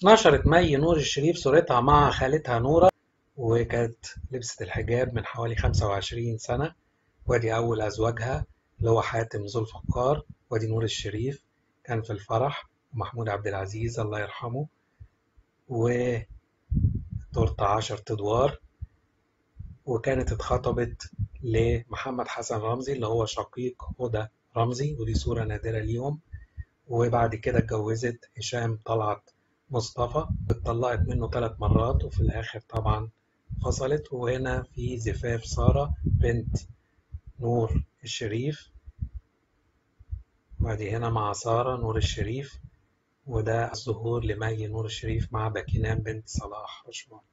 نشرت مي نور الشريف صورتها مع خالتها نورة وكانت لبست الحجاب من حوالي 25 سنة وادي أول أزواجها اللي هو حاتم ذو الفقار وادي نور الشريف كان في الفرح ومحمود عبد العزيز الله يرحمه وتورته عشر أدوار وكانت اتخطبت لمحمد حسن رمزي اللي هو شقيق هدى رمزي ودي صورة نادرة ليهم وبعد كده اتجوزت هشام طلعت مصطفى اتطلقت منه ثلاث مرات وفي الآخر طبعا فصلت وهنا في زفاف سارة بنت نور الشريف وادي هنا مع سارة نور الشريف وده الظهور لمي نور الشريف مع باكينام بنت صلاح رشوان